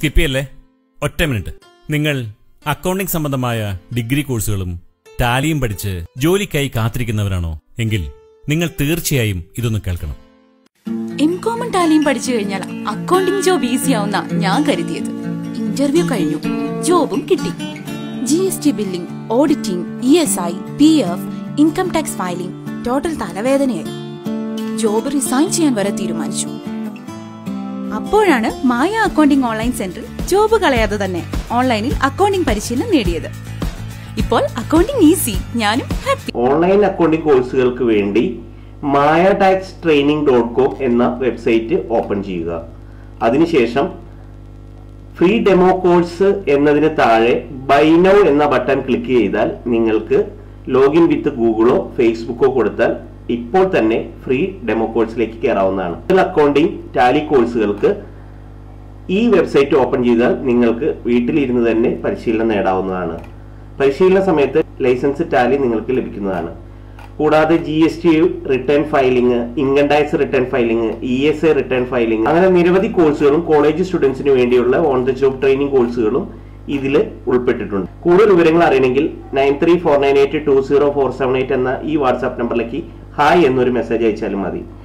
skip ചെയ്യല്ലേ ഒറ്റ minute നിങ്ങൾ അക്കൗണ്ടിംഗ് സംബന്ധമായ ഡിഗ്രി കോഴ്സുകളും ടാലിയും പഠിച്ച് ജോലിക്കായി കാത്തിരിക്കുന്നവരാണോ എങ്കിൽ നിങ്ങൾ തീർച്ചയായും ഇതൊന്ന് കേൾക്കണം എം കോമൺ ടാലിയും പഠിച്ചു കഴിഞ്ഞാൽ അക്കൗണ്ടിംഗ് ജോബ് ഈസി ആവുന്ന ഞാൻ കരുതിയത് ഇന്റർവ്യൂ കഴിഞ്ഞു ജോബും കിട്ടി G S T billing auditing E S I P F income tax filing total തലവേദനയായി ജോബ് റിസൈൻ ചെയ്യാൻ വരെ തീരുമാനിച്ചു അപ്പോഴാണ് മായ അക്കൗണ്ടിംഗ് ഓൺലൈൻ സെന്ററിൽ ജോബ് കളയാതെ തന്നെ ഓൺലൈനിൽ അക്കൗണ്ടിംഗ് പരിശീലനം നേടിയത് ഇപ്പോൾ അക്കൗണ്ടിംഗ് ഈസി ഞാനും ഹാപ്പി ഓൺലൈൻ അക്കൗണ്ടിംഗ് കോഴ്സുകൾക്ക് വേണ്ടി Maya tax training dot com എന്ന വെബ്സൈറ്റ് ഓപ്പൺ ചെയ്യുക അതിനുശേഷം ഫ്രീ ഡെമോ കോഴ്സ് എന്നതിന് താഴെ ബൈ നൗ എന്ന ബട്ടൺ ക്ലിക്ക് ചെയ്താൽ നിങ്ങൾക്ക് ലോഗിൻ വിത്ത് ഗൂഗിളോ ഫേസ്ബുക്കോ കൊടുത്താൽ ഇപ്പോൾ തന്നെ ഫ്രീ ഡെമോ കോഴ്സിലേക്ക് കയറാവുന്നതാണ് അക്കൗണ്ടിംഗ് ടാലി കോഴ്സുകൾക്ക് ഈ വെബ്സൈറ്റ് ഓപ്പൺ ചെയ്താൽ നിങ്ങൾക്ക് വീട്ടിലിരുന്ന് തന്നെ പരിശീലനം നേടാവുന്നതാണ് പരിശീലന സമയത്ത് ലൈസൻസ് ടാലി നിങ്ങൾക്ക് ലഭിക്കുന്നതാണ് കൂടാതെ G S T return filing income tax return filing E S A return filing അങ്ങനെ നിരവധി കോഴ്സുകളും കോളേജ് സ്റ്റുഡൻസിന് വേണ്ടിയുള്ള ഓൺ ദ ജോബ് ട്രെയിനിങ് കോഴ്സുകളും ഇതിൽ ഉൾപ്പെട്ടിട്ടുണ്ട് കൂടുതൽ വിവരങ്ങൾ അറിയണമെങ്കിൽ nine three four nine eight two zero four seven eight എന്ന ഈ വാട്സാപ്പ് നമ്പറിലേക്ക് ഹായ് എന്നൊരു മെസ്സേജ് അയച്ചാലും മതി